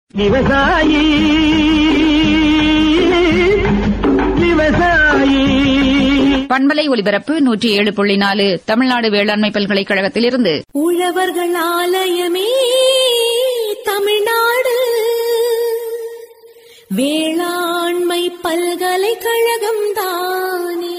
விவசாயி விவசாயி பண்பலை ஒலிபரப்பு நூற்றி ஏழு புள்ளி நாலு தமிழ்நாடு வேளாண்மை பல்கலைக்கழகத்திலிருந்து உழவர்கள் ஆலயமே தமிழ்நாடு வேளாண்மை பல்கலைக்கழகம் தானே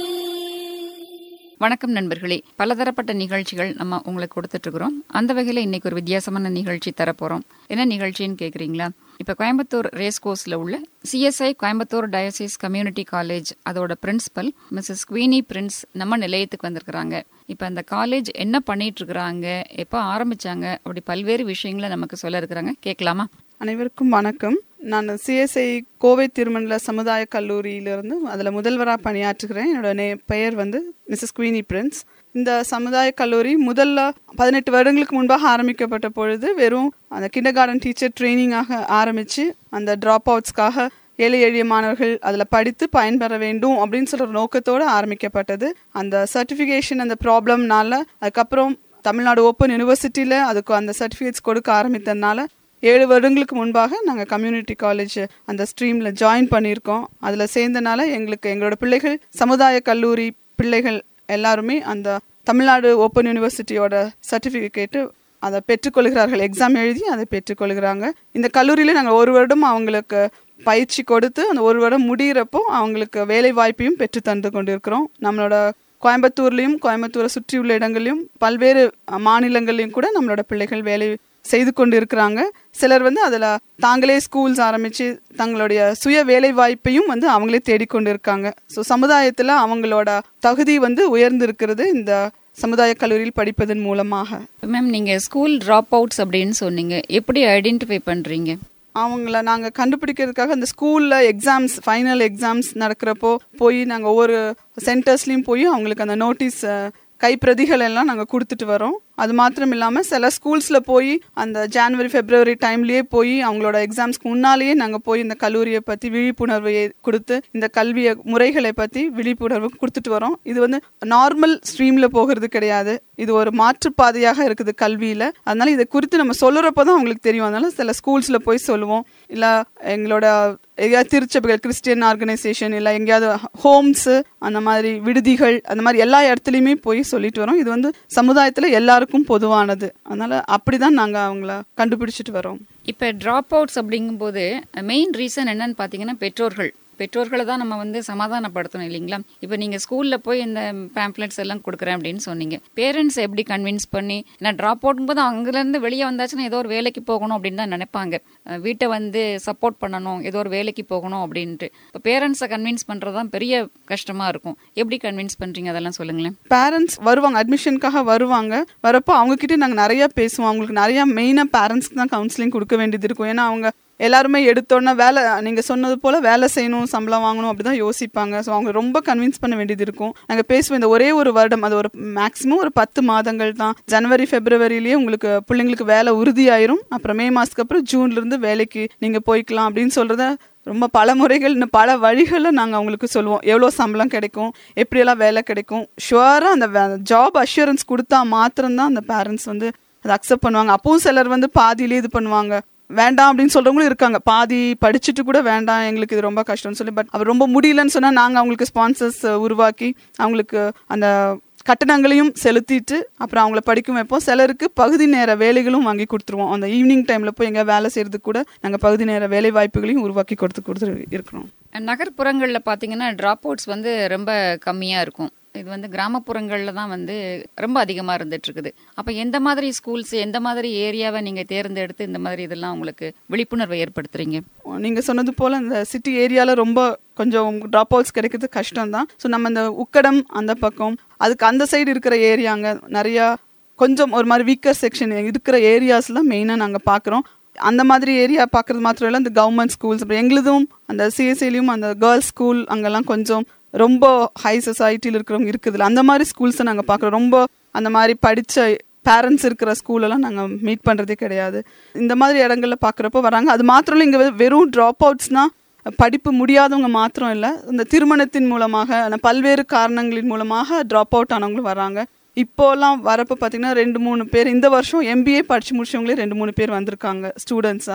வணக்கம் நண்பர்களே பலதரப்பட்ட நிகழ்ச்சிகள் நம்ம உங்களுக்கு கொடுத்துட்டு இருக்கிறோம் அந்த வகையில இன்னைக்கு ஒரு வித்தியாசமான நிகழ்ச்சி தரப்போறோம் என்ன நிகழ்ச்சின்னு கேக்குறீங்களா இப்ப கோயம்புத்தூர் ரேஸ் கோர்ஸ்ல உள்ள CSI Coimbatore diocese community college அதோட பிரின்சிபல் மிஸ்ஸஸ் குவீனி பிரின்ஸ் நம்ம நிலையத்துக்கு வந்திருக்கிறாங்க இப்ப அந்த காலேஜ் என்ன பண்ணிட்டு இருக்கிறாங்க எப்ப ஆரம்பிச்சாங்க அப்படி பல்வேறு விஷயங்களை நமக்கு சொல்ல இருக்கிறாங்க கேட்கலாமா அனைவருக்கும் வணக்கம் நான் சிஎஸ்ஐ கோவை திருமண்டல சமுதாய கல்லூரியிலிருந்து அதில் முதல்வராக பணியாற்றுகிறேன் என்னோட நே பெயர் வந்து மிஸ்ஸஸ் குவீனி பிரின்ஸ் இந்த சமுதாய கல்லூரி முதல்ல பதினெட்டு வருடங்களுக்கு முன்பாக ஆரம்பிக்கப்பட்ட பொழுது வெறும் அந்த கிண்டர் கார்டன் டீச்சர் ட்ரைனிங்காக ஆரம்பித்து அந்த ட்ராப் அவுட்ஸ்க்காக ஏழை எளிய மாணவர்கள் அதில் படித்து பயன்பெற வேண்டும் அப்படின்னு சொல்கிற நோக்கத்தோடு ஆரம்பிக்கப்பட்டது அந்த சர்டிஃபிகேஷன் அந்த ப்ராப்ளம்னால அதுக்கப்புறம் தமிழ்நாடு ஓப்பன் யூனிவர்சிட்டியில் அதுக்கு அந்த சர்டிஃபிகேட்ஸ் கொடுக்க ஆரம்பித்ததுனால ஏழு வருடங்களுக்கு முன்பாக நாங்கள் கம்யூனிட்டி காலேஜ் அந்த ஸ்ட்ரீமில் ஜாயின் பண்ணியிருக்கோம் அதில் சேர்ந்தனால எங்களுக்கு எங்களோட பிள்ளைகள் சமுதாய கல்லூரி பிள்ளைகள் எல்லாருமே அந்த தமிழ்நாடு ஓப்பன் யூனிவர்சிட்டியோட சர்டிஃபிகேட்டு அதை பெற்றுக்கொள்கிறார்கள் எக்ஸாம் எழுதி அதை பெற்றுக்கொள்கிறாங்க இந்த கல்லூரியில் நாங்கள் ஒரு வருடம் அவங்களுக்கு பயிற்சி கொடுத்து அந்த ஒரு வருடம் முடிகிறப்போ அவங்களுக்கு வேலை வாய்ப்பையும் பெற்று தந்து கொண்டிருக்கிறோம் நம்மளோட கோயம்புத்தூர்லேயும் கோயம்புத்தூரை சுற்றியுள்ள இடங்களையும் பல்வேறு அஹ், மாநிலங்கள்லையும் கூட நம்மளோட பிள்ளைகள் வேலை செய்து கொண்டு இருக்கிறாங்க சிலர் வந்து அதில் தாங்களே ஸ்கூல்ஸ் ஆரம்பித்து தங்களுடைய சுய வேலை வாய்ப்பையும் வந்து அவங்களே தேடிக்கொண்டு இருக்காங்க ஸோ சமுதாயத்தில் அவங்களோட தகுதி வந்து உயர்ந்து இருக்கிறது இந்த சமுதாய கல்லூரியில் படிப்பதன் மூலமாக மேம் நீங்க ஸ்கூல் டிராப் அவுட்ஸ் அப்படின்னு சொன்னீங்க எப்படி ஐடென்டிஃபை பண்றீங்க அவங்கள நாங்கள் கண்டுபிடிக்கிறதுக்காக அந்த ஸ்கூலில் எக்ஸாம்ஸ் ஃபைனல் எக்ஸாம்ஸ் நடக்கிறப்போ போய் நாங்கள் ஒவ்வொரு சென்டர்ஸ்லேயும் போய் அவங்களுக்கு அந்த நோட்டீஸ் கைப்பிரதிகள் எல்லாம் நாங்கள் கொடுத்துட்டு வரோம் அது மாத்திரம் இல்லாமல் சில ஸ்கூல்ஸில் போய் அந்த ஜான்வரி ஃபெப்ரவரி டைம்லேயே போய் அவங்களோட எக்ஸாம்ஸ்க்கு முன்னாலேயே நாங்கள் போய் இந்த கல்லூரியை பற்றி விழிப்புணர்வை கொடுத்து இந்த கல்விய முறைகளை பற்றி விழிப்புணர்வு கொடுத்துட்டு வரோம் இது வந்து நார்மல் ஸ்ட்ரீமில் போகிறது கிடையாது இது ஒரு மாற்றுப்பாதையாக இருக்குது கல்வியில் அதனால இதை குறித்து நம்ம சொல்லுறப்போ தான் அவங்களுக்கு தெரியும் அதனால சில ஸ்கூல்ஸில் போய் சொல்லுவோம் இல்லை எங்களோட எங்கேயாவது திருச்சபைகள் கிறிஸ்டியன் ஆர்கனைசேஷன் இல்லை எங்கேயாவது ஹோம்ஸு அந்த மாதிரி விடுதிகள் அந்த மாதிரி எல்லா இடத்துலையுமே போய் சொல்லிட்டு வரோம் இது வந்து சமுதாயத்தில் எல்லாருக்கும் பொதுவானது அதனால அப்படிதான் நாங்கள் அவங்கள கண்டுபிடிச்சிட்டு வரோம் இப்போ ட்ராப் அவுட்ஸ் அப்படிங்கும்போது மெயின் ரீசன் என்னன்னு பார்த்தீங்கன்னா பெற்றோர்கள் பெற்றோர்களை தான் நம்ம வந்து சமாதானப்படுத்தணும் இல்லைங்களா இப்போ நீங்கள் ஸ்கூலில் போய் இந்த பேம்ப்ளெட்ஸ் எல்லாம் கொடுக்குறேன் அப்படின்னு சொன்னீங்க பேரண்ட்ஸ் எப்படி கன்வின்ஸ் பண்ணி நான் ட்ராப் அவுட் போது அங்கேருந்து வெளியே வந்தாச்சுன்னா ஏதோ ஒரு வேலைக்கு போகணும் அப்படின்னு தான் நினைப்பாங்க அஹ் வீட்டை வந்து சப்போர்ட் பண்ணணும் ஏதோ ஒரு வேலைக்கு போகணும் அப்படின்ட்டு இப்போ பேரண்ட்ஸை கன்வின்ஸ் பண்ணுறது தான் பெரிய கஷ்டமாக இருக்கும் எப்படி கன்வின்ஸ் பண்ணுறீங்க அதெல்லாம் சொல்லுங்களேன் பேரண்ட்ஸ் வருவாங்க அட்மிஷனுக்காக வருவாங்க வரப்போ அவங்க கிட்ட நாங்கள் நிறைய பேசுவோம் அவங்களுக்கு நிறைய மெயினாக பேரண்ட்ஸ்க்கு தான் கவுன்சிலிங் கொடுக்க வேண்டியது இருக்கும் ஏன்னா அவங்க எல்லாருமே எடுத்தோன்னே வேலை நீங்கள் சொன்னது போல் வேலை செய்யணும் சம்பளம் வாங்கணும் அப்படி தான் யோசிப்பாங்க ஸோ அவங்க ரொம்ப கன்வின்ஸ் பண்ண வேண்டியது இருக்கும் நாங்கள் பேசுவோம் இந்த ஒரே ஒரு வருடம் அது ஒரு மேக்ஸிமம் ஒரு பத்து மாதங்கள் தான் ஜனவரி ஃபெப்ரவரியிலேயே உங்களுக்கு பிள்ளைங்களுக்கு வேலை உறுதியாயிரும் அப்புறம் மே மாதத்துக்கு அப்புறம் ஜூன்லேருந்து வேலைக்கு நீங்கள் போய்க்கலாம் அப்படின்னு சொல்கிறத ரொம்ப பல முறைகள் இன்னும் பல வழிகளில் நாங்கள் அவங்களுக்கு சொல்லுவோம் எவ்வளோ சம்பளம் கிடைக்கும் எப்படியெல்லாம் வேலை கிடைக்கும் ஷுவராக அந்த ஜாப் அஷூரன்ஸ் கொடுத்தா மாத்திரம்தான் அந்த பேரண்ட்ஸ் வந்து அதை அக்செப்ட் பண்ணுவாங்க அப்பவும் சிலர் வந்து பாதியிலே இது பண்ணுவாங்க வேண்டாம் அப்படின்னு சொல்றவங்களும் இருக்காங்க பாதி படிச்சுட்டு கூட வேண்டாம் எங்களுக்கு இது ரொம்ப கஷ்டம்னு சொல்லி பட் அவர் ரொம்ப முடியலன்னு சொன்னா நாங்க அவங்களுக்கு ஸ்பான்சர்ஸ் உருவாக்கி அவங்களுக்கு அந்த கட்டணங்களையும் செலுத்திட்டு அப்புறம் அவங்கள படிக்க வைப்போம் சிலருக்கு பகுதி நேர வேலைகளும் வாங்கி கொடுத்துருவோம் அந்த ஈவினிங் டைம்ல போய் எங்க வேலை செய்யறதுக்கு கூட நாங்க பகுதி நேர வேலை வாய்ப்புகளையும் உருவாக்கி கொடுத்து கொடுத்து இருக்கிறோம் நகர்ப்புறங்களில் பார்த்தீங்கன்னா ட்ராப் அவுட்ஸ் வந்து ரொம்ப கம்மியாக இருக்கும் இது வந்து கிராமப்புறங்களில் தான் வந்து ரொம்ப அதிகமாக இருந்துட்டு இருக்குது அப்போ எந்த மாதிரி ஸ்கூல்ஸ் எந்த மாதிரி ஏரியாவை நீங்கள் தேர்ந்தெடுத்து இந்த மாதிரி இதெல்லாம் உங்களுக்கு விழிப்புணர்வை ஏற்படுத்துறீங்க நீங்க சொன்னது போல இந்த சிட்டி ஏரியால ரொம்ப கொஞ்சம் ட்ராப் அவுட்ஸ் கிடைக்கிறது கஷ்டம் தான் ஸோ நம்ம இந்த உக்கடம் அந்த பக்கம் அதுக்கு அந்த சைடு இருக்கிற ஏரியாங்க நிறையா கொஞ்சம் ஒரு மாதிரி வீக்கர் செக்ஷன் இருக்கிற ஏரியாஸ்ல மெயினாக நாங்கள் பார்க்குறோம் அந்த மாதிரி ஏரியா பார்க்குறது மாத்திரம் இல்லை இந்த கவர்மெண்ட் ஸ்கூல்ஸ் அப்புறம் எங்களுதும் அந்த சிஎஸ்சிலையும் அந்த கேர்ள்ஸ் ஸ்கூல் அங்கெல்லாம் கொஞ்சம் ரொம்ப ஹை சொசைட்டியில் இருக்கிறவங்க இருக்குதுல்ல அந்த மாதிரி ஸ்கூல்ஸை நாங்கள் பார்க்குறோம் ரொம்ப அந்த மாதிரி படித்த பேரண்ட்ஸ் இருக்கிற ஸ்கூலெல்லாம் நாங்கள் மீட் பண்ணுறதே கிடையாது இந்த மாதிரி இடங்கள்ல பார்க்குறப்போ வராங்க அது மாத்திரம் இல்லை இங்கே வெறும் ட்ராப் அவுட்ஸ்னால் படிப்பு முடியாதவங்க மாத்திரம் இல்லை இந்த திருமணத்தின் மூலமாக அந்த பல்வேறு காரணங்களின் மூலமாக ட்ராப் அவுட் ஆனவங்களும் வராங்க இப்போலாம் வரப்போ பார்த்தீங்கன்னா ரெண்டு மூணு பேர் இந்த வருஷம் எம்பிஏ படித்து முடிச்சவங்களே ரெண்டு மூணு பேர் வந்திருக்காங்க ஸ்டூடெண்ட்ஸாக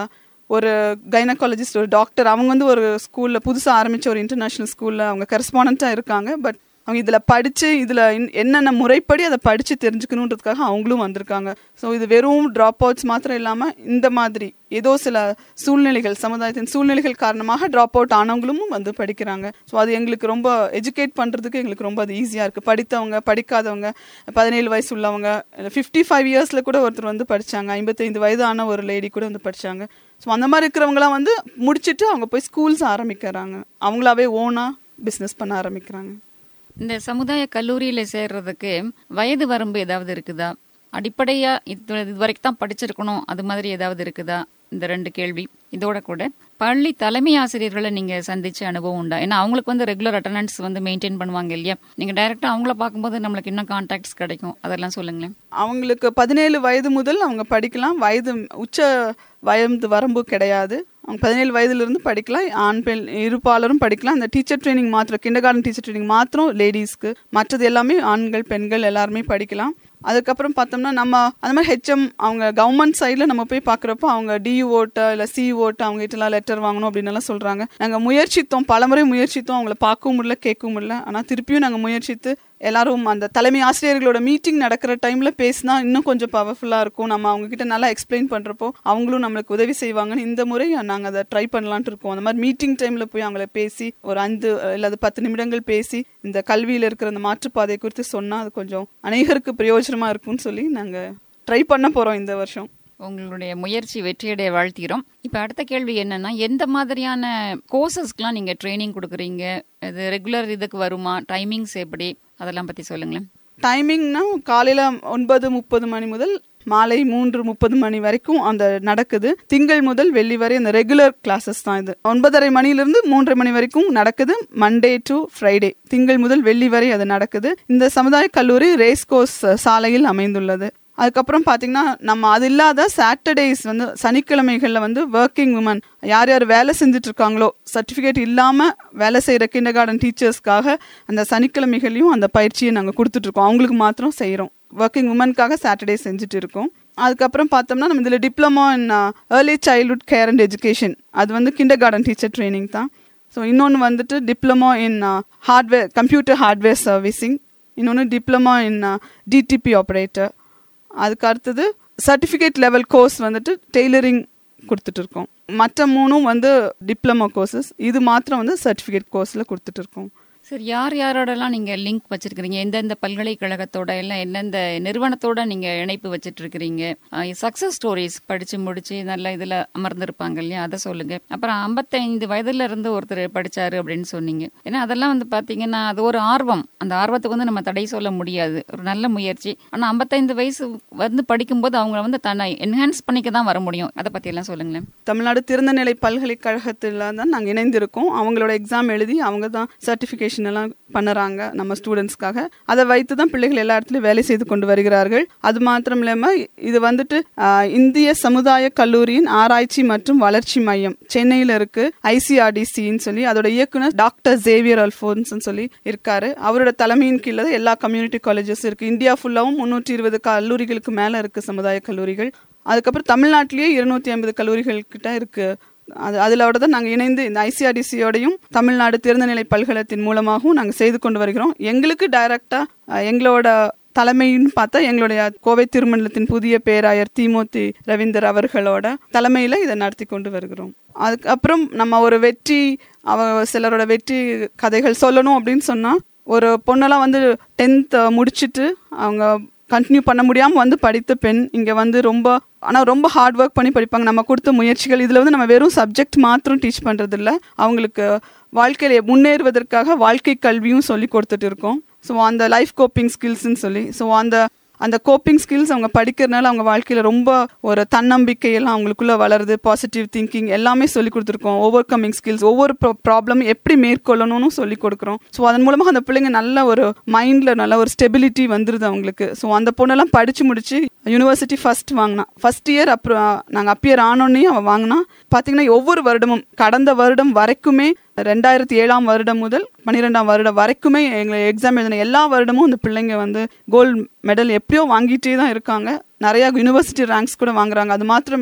ஒரு கைனகாலஜிஸ்ட் ஒரு டாக்டர் அவங்க வந்து ஒரு ஸ்கூலில் புதுசாக ஆரம்பித்த ஒரு இன்டர்நேஷ்னல் ஸ்கூலில் அவங்க கரஸ்பாண்டாக இருக்காங்க பட் அவங்க இதில் படித்து இதில் என்னென்ன முறைப்படி அதை படித்து தெரிஞ்சுக்கணுன்றதுக்காக அவங்களும் வந்திருக்காங்க ஸோ இது வெறும் ட்ராப் அவுட்ஸ் மாத்திரம் இல்லாமல் இந்த மாதிரி ஏதோ சில சூழ்நிலைகள் சமுதாயத்தின் சூழ்நிலைகள் காரணமாக ட்ராப் அவுட் ஆனவங்களும் வந்து படிக்கிறாங்க ஸோ அது எங்களுக்கு ரொம்ப எஜுகேட் பண்ணுறதுக்கு எங்களுக்கு ரொம்ப அது ஈஸியாக இருக்குது படித்தவங்க படிக்காதவங்க பதினேழு வயசு உள்ளவங்க ஃபிஃப்டி ஃபைவ் இயர்ஸில் கூட ஒருத்தர் வந்து படித்தாங்க ஐம்பத்தைந்து வயதான ஒரு லேடி கூட வந்து படித்தாங்க ஸோ அந்த மாதிரி இருக்கிறவங்களாம் வந்து முடிச்சுட்டு அவங்க போய் ஸ்கூல்ஸ் ஆரம்பிக்கிறாங்க அவங்களாவே ஓனாக பிஸ்னஸ் பண்ண ஆரம்பிக்கிறாங்க இந்த சமுதாய கல்லூரியில சேர்றதுக்கு வயது வரம்பு ஏதாவது இருக்குதா அடிப்படையா இது இது வரைக்கும் தான் படிச்சிருக்கணும் அது மாதிரி ஏதாவது இருக்குதா இந்த ரெண்டு கேள்வி இதோட கூட பள்ளி தலைமை ஆசிரியர்களை நீங்க சந்திச்ச அனுபவம் உண்டா ஏன்னா அவங்களுக்கு வந்து ரெகுலர் அட்டண்டன்ஸ் வந்து மெயின்டைன் பண்ணுவாங்க இல்லையா நீங்க டைரக்டா அவங்கள பார்க்கும்போது நம்மளுக்கு இன்னும் கான்டாக்ட்ஸ் கிடைக்கும் அதெல்லாம் சொல்லுங்களேன் அவங்களுக்கு பதினேழு வயது முதல் அவங்க படிக்கலாம் வயது உச்ச வயது வரம்பு கிடையாது அவங்க பதினேழு வயதுலேருந்து படிக்கலாம் ஆண் பெண் இருப்பாளரும் படிக்கலாம் அந்த டீச்சர் ட்ரைனிங் மாத்திரம் கிண்டர் கார்டன் டீச்சர் ட்ரைனிங் மாத்திரம் லேடிஸ்க்கு மற்றது எல்லாமே ஆண்கள் பெண்கள் எல்லாருமே படிக்கலாம் அதுக்கப்புறம் பார்த்தோம்னா நம்ம அந்த மாதிரி ஹெச்எம் அவங்க கவர்மெண்ட் சைடில் நம்ம போய் பார்க்குறப்போ அவங்க டிஓட்ட இல்லை சிஓட்ட அவங்க கிட்டலாம் லெட்டர் வாங்கணும் அப்படின்னு எல்லாம் சொல்கிறாங்க நாங்கள் முயற்சித்தோம் பலமுறை முயற்சித்தோம் அவங்கள பார்க்கவும் முடியல கேட்கவும் முடியல ஆனால் திருப்பியும் நாங்கள் முயற்சித்து எல்லாரும் அந்த தலைமை ஆசிரியர்களோட மீட்டிங் நடக்கிற டைம்ல பேசினா இன்னும் கொஞ்சம் பவர்ஃபுல்லா இருக்கும் நம்ம அவங்க கிட்ட நல்லா எக்ஸ்பிளைன் பண்றப்போ அவங்களும் நம்மளுக்கு உதவி செய்வாங்கன்னு இந்த முறை நாங்க அதை ட்ரை பண்ணலான்ட்டு இருக்கோம் அந்த மாதிரி மீட்டிங் டைம்ல போய் அவங்கள பேசி ஒரு அஞ்சு இல்லாத பத்து நிமிடங்கள் பேசி இந்த கல்வியில இருக்கிற அந்த மாற்றுப்பாதை குறித்து சொன்னா அது கொஞ்சம் அநேகருக்கு பிரயோஜனமா இருக்கும்னு சொல்லி நாங்க ட்ரை பண்ண போறோம் இந்த வருஷம் உங்களுடைய முயற்சி வெற்றியடைய வாழ்த்திக்கிறோம் இப்போ அடுத்த கேள்வி என்னன்னா எந்த மாதிரியான கோர்சஸ்க்குலாம் நீங்க ட்ரைனிங் கொடுக்குறீங்க இது ரெகுலர் இதுக்கு வருமா டைமிங்ஸ் எப்படி அதெல்லாம் பத்தி சொல்லுங்களேன் டைமிங்னா காலையில ஒன்பது முப்பது மணி முதல் மாலை மூன்று முப்பது மணி வரைக்கும் அந்த நடக்குது திங்கள் முதல் வெள்ளி வரை அந்த ரெகுலர் கிளாஸஸ் தான் இது ஒன்பதரை மணிலிருந்து மூன்றரை மணி வரைக்கும் நடக்குது மண்டே டு ஃப்ரைடே திங்கள் முதல் வெள்ளி வரை அது நடக்குது இந்த சமுதாய கல்லூரி ரேஸ் கோர்ஸ் சாலையில் அமைந்துள்ளது அதுக்கப்புறம் பார்த்தீங்கன்னா நம்ம அது இல்லாத சாட்டர்டேஸ் வந்து சனிக்கிழமைகளில் வந்து ஒர்க்கிங் உமன் யார் யார் வேலை செஞ்சுட்டு இருக்காங்களோ சர்டிஃபிகேட் இல்லாமல் வேலை செய்கிற கிண்டர் கார்டன் டீச்சர்ஸ்க்காக அந்த சனிக்கிழமைகளையும் அந்த பயிற்சியை நாங்கள் கொடுத்துட்ருக்கோம் அவங்களுக்கு மாத்திரம் செய்கிறோம் ஒர்க்கிங் உமனுக்காக சாட்டர்டே செஞ்சுட்டு இருக்கோம் அதுக்கப்புறம் பார்த்தோம்னா நம்ம இதில் diploma in early childhood care and education அது வந்து கிண்டர் கார்டன் டீச்சர் ட்ரைனிங் தான் ஸோ இன்னொன்று வந்துட்டு diploma in hardware computer hardware servicing இன்னொன்று டிப்ளமோ இன் டிடிபி ஆப்ரேட்டர் அதுக்கு அடுத்தது சர்டிஃபிகேட் லெவல் கோர்ஸ் வந்துட்டு டெய்லரிங் கொடுத்துட்டு இருக்கோம் மற்ற மூணும் வந்து டிப்ளமோ கோர்சஸ் இது மாத்திரம் வந்து சர்டிஃபிகேட் கோர்ஸில் கொடுத்துட்டு இருக்கோம் சரி யார் யாரோடலாம் நீங்க லிங்க் வச்சிருக்கிறீங்க எந்தெந்த பல்கலைக்கழகத்தோட எல்லாம் எந்தெந்த நிறுவனத்தோட நீங்க இணைப்பு வச்சிட்டு இருக்கிறீங்க சக்சஸ் ஸ்டோரிஸ் படிச்சு முடிச்சு நல்ல இதுல அமர்ந்திருப்பாங்க இல்லையா அதை சொல்லுங்க அப்புறம் ஐம்பத்தைந்து வயதுல இருந்து ஒருத்தர் படிச்சாரு அப்படின்னு சொன்னீங்க ஏன்னா அதெல்லாம் வந்து பாத்தீங்கன்னா அது ஒரு ஆர்வம் அந்த ஆர்வத்துக்கு வந்து நம்ம தடை சொல்ல முடியாது ஒரு நல்ல முயற்சி ஆனா ஐம்பத்தைந்து வயசு வந்து படிக்கும்போது அவங்க வந்து தன்னை என்ஹான்ஸ் பண்ணிக்க தான் வர முடியும் அதை பத்தி எல்லாம் சொல்லுங்களேன் தமிழ்நாடு திறந்தநிலை பல்கலைக்கழகத்தில் தான் நாங்கள் இணைந்திருக்கோம் அவங்களோட எக்ஸாம் எழுதி அவங்க தான் சர்டிஃபிகேஷன் எல்லாம் பண்ணுறாங்க நம்ம ஸ்டூடெண்ட்ஸ்க்காக அதை வைத்து தான் பிள்ளைகள் எல்லா இடத்துலையும் வேலை செய்து கொண்டு வருகிறார்கள் அது மாத்திரம் இல்லாமல் இது வந்துட்டு ஆஹ், இந்திய சமுதாய கல்லூரியின் ஆராய்ச்சி மற்றும் வளர்ச்சி மையம் சென்னையில் இருக்கு ஐசிஆர்டிசின்னு சொல்லி அதோட இயக்குனர் டாக்டர் ஜேவியர் அல்ஃபோன்ஸ்னு சொல்லி இருக்காரு அவரோட தலைமையின் கீழே தான் எல்லா கம்யூனிட்டி காலேஜஸ் இருக்கு இந்தியா ஃபுல்லாவும் முந்நூற்றி இருபது கல்லூரிகளுக்கு மேலே இருக்கு சமுதாய கல்லூரிகள் அதுக்கப்புறம் தமிழ்நாட்டிலேயே இருநூத்தி ஐம்பது கல்லூரிகள் கிட்ட இருக்கு அது அதிலோட தான் நாங்கள் இணைந்து இந்த ஐசிஆர்டிசியோடையும் தமிழ்நாடு திறந்தநிலை பல்கலத்தின் மூலமாகவும் நாங்கள் செய்து கொண்டு வருகிறோம் எங்களுக்கு டைரக்டாக எங்களோட தலைமைன்னு பார்த்தா எங்களுடைய கோவை திருமண்டலத்தின் புதிய பேராயர் தீமூர்த்தி ரவீந்தர் அவர்களோட தலைமையில் இதை நடத்தி கொண்டு வருகிறோம் அதுக்கப்புறம் நம்ம ஒரு வெற்றி அவ சிலரோட வெற்றி கதைகள் சொல்லணும் அப்படின்னு சொன்னால் ஒரு பொண்ணெல்லாம் வந்து டென்த் முடிச்சிட்டு அவங்க கண்டினியூ பண்ண முடியாமல் வந்து படித்த பெண் இங்கே வந்து ரொம்ப ஆனால் ரொம்ப ஹார்ட் ஒர்க் பண்ணி படிப்பாங்க நம்ம கொடுத்த முயற்சிகள் இதில் வந்து நம்ம வெறும் சப்ஜெக்ட் மாத்திரம் டீச் பண்ணுறது இல்ல அவங்களுக்கு வாழ்க்கையில் முன்னேறுவதற்காக வாழ்க்கை கல்வியும் சொல்லி கொடுத்துட்டு இருக்கோம் ஸோ அந்த லைஃப் கோப்பிங் ஸ்கில்ஸ்ன்னு சொல்லி ஸோ அந்த அந்த கோப்பிங் ஸ்கில்ஸ் அவங்க படிக்கிறதுனால அவங்க வாழ்க்கையில் ரொம்ப ஒரு தன்னம்பிக்கை எல்லாம் அவங்களுக்குள்ள வளருது பாசிட்டிவ் திங்கிங் எல்லாமே சொல்லி கொடுத்துருக்கோம் ஓவர் கம்மிங் ஸ்கில்ஸ் ஒவ்வொரு ப்ராப்ளம் எப்படி மேற்கொள்ளணும்னு சொல்லி கொடுக்குறோம் ஸோ அதன் மூலமாக அந்த பிள்ளைங்க நல்ல ஒரு மைண்டில் நல்ல ஒரு ஸ்டெபிலிட்டி வந்துருது அவங்களுக்கு ஸோ அந்த பொண்ணெல்லாம் படித்து முடிச்சு யூனிவர்சிட்டி ஃபர்ஸ்ட் வாங்கினா ஃபர்ஸ்ட் இயர் அப்புறம் நாங்கள் அப்பியர் ஆனோடனே அவன் வாங்கினா பார்த்தீங்கன்னா ஒவ்வொரு வருடமும் கடந்த வருடம் வரைக்குமே ரெண்டாயிரத்தி ஏழாம் வருடம் முதல் பன்னிரெண்டாம் வருடம் வரைக்குமே எங்களை எக்ஸாம் எழுதின எல்லா வருடமும் அந்த பிள்ளைங்க வந்து கோல்டு மெடல் எப்படியோ வாங்கிட்டே தான் இருக்காங்க நிறைய யூனிவர்சிட்டி ரேங்க்ஸ் கூட வாங்குறாங்க அது மாத்திரமில்ல